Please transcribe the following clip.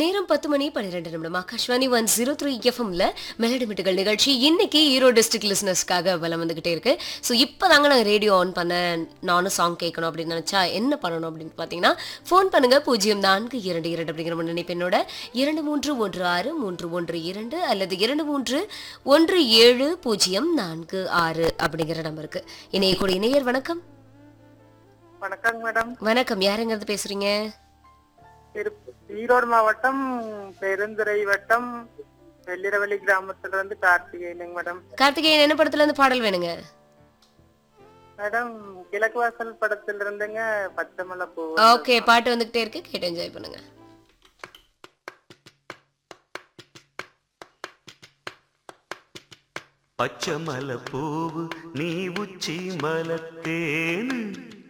நேரம் பத்து மணி பன்னிரெண்டு நிமிடம் ஆகாஷ்வாணி ஒன் ஜீரோ த்ரீ எஃப்எம்ல மெலடி மிட்டுகள் நிகழ்ச்சி இன்னைக்கு ஈரோடு டிஸ்ட்ரிக்ட் லிசனர்ஸ்க்காக வலம் வந்துகிட்டே இருக்கு ஸோ இப்போ தாங்க நாங்கள் ரேடியோ ஆன் பண்ண நானும் சாங் கேட்கணும் அப்படின்னு நினைச்சா என்ன பண்ணணும் அப்படின்னு பார்த்தீங்கன்னா ஃபோன் பண்ணுங்க பூஜ்ஜியம் நான்கு இரண்டு இரண்டு அப்படிங்கிற முன்னணிப்பெண்ணோட இரண்டு மூன்று ஒன்று ஆறு மூன்று ஒன்று இரண்டு அல்லது இரண்டு மூன்று ஒன்று ஏழு பூஜ்ஜியம் நான்கு ஆறு அப்படிங்கிற நம்பருக்கு இணையக்கூடிய இணையர் வணக்கம் வணக்கம் மேடம் வணக்கம் யாருங்கிறது பேசுறீங்க திரு- ஈரோடு மாவட்டம் பெருந்துறை வட்டம் வெள்ளிரவள்ளி கிராமத்துல இருந்து கார்த்திகேயனுங்க மேடம் கார்த்திகேயன் என்ன படத்துல இருந்து பாடல் வேணுங்க மேடம் கிழக்கு வாசல் படத்துல இருந்துங்க பச்சை மலை பூ ஓகே பாட்டு வந்துகிட்டே இருக்கு கேட்டு என்ஜாய் பண்ணுங்க பச்சை மலை பூவு நீ உச்சி மலத்தேனு